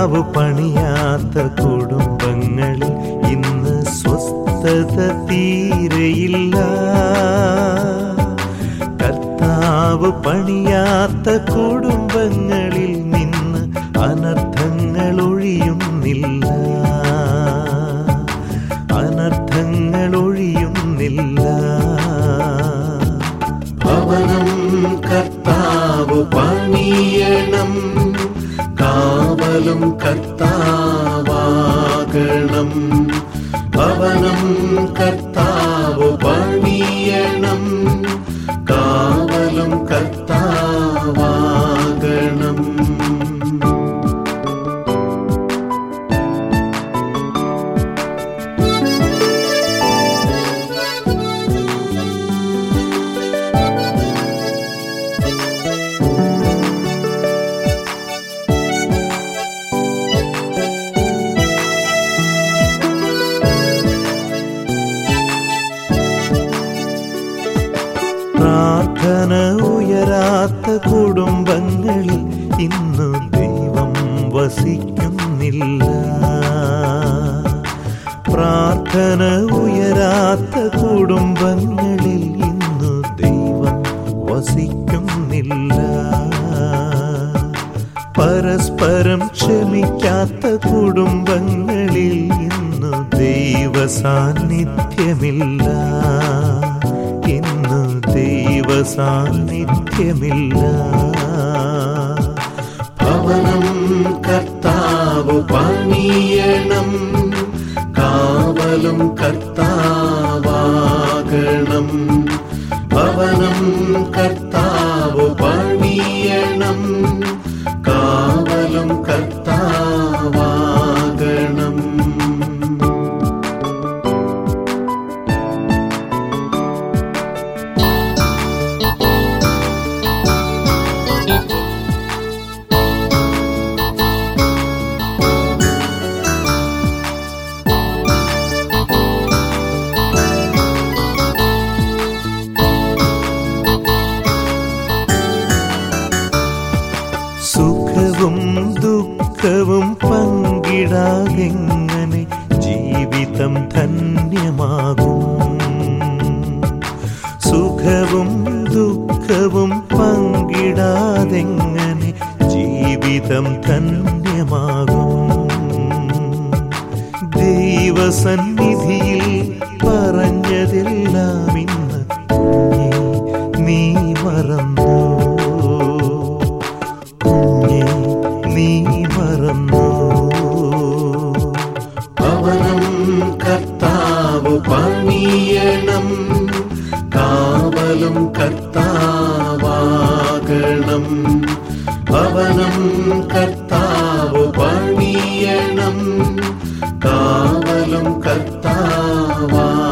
കർത്താവ് പണിയാത്ത കുടുംബങ്ങളിൽ ഇന്ന് സ്വസ്ഥത തീരെയില്ല കർത്താവ് പണിയാത്ത കുടുംബങ്ങളിൽ നിന്ന് അനർത്ഥങ്ങൾ ഒഴിയുന്നില്ല അനർത്ഥങ്ങൾ ഒഴിയുന്നില്ല ഭവനം കർത്താവ് പണിയണം കാവലും കർത്താവാകണം ഭവനം കർത്താവ് പണിയണം കാവലും കർത്താവാകണം പ്രാർത്ഥന ഉയരാത്ത കുടുംബങ്ങളിൽ ഇന്നു ദൈവം വസിക്കുന്നില്ല പ്രാർത്ഥന ഉയരാത്ത കുടുംബങ്ങളിൽ ഇന്നു ദൈവം വസിക്കുന്നില്ല പരസ്പരം ക്ഷമിക്കാത്ത കുടുംബങ്ങളിൽ ഇന്നു ദൈവ സാന്നിധ്യമില്ല ഇന്നു ദൈവ സാന്നിധ്യമില്ല ഭവനം കർത്താവ് പണിയണം കാവലും കർത്താവാകണം ഭവനം കർത്താവ് പണിയണം കാവലും കർത്താവാകണം സുഖവും ദുഃഖവും പങ്കിടാതെങ്ങനെ ജീവിതം ധന്യമാകും സുഖവും ദുഃഖവും പങ്കിടാതെങ്ങനെ ജീവിതം ധന്യമാകും ദൈവസന്നിധിയിൽ പറഞ്ഞതെല്ലാം ഇന്ന് കുഞ്ഞേ നീ മറന്നു കുഞ്ഞേ നീ മറന്നു ഭവനം കർത്താവ് പണിയണം കാവലും കർത്താവാകണം ഭവനം കർത്താവ് പണിയണം കാവലും കർത്താവാ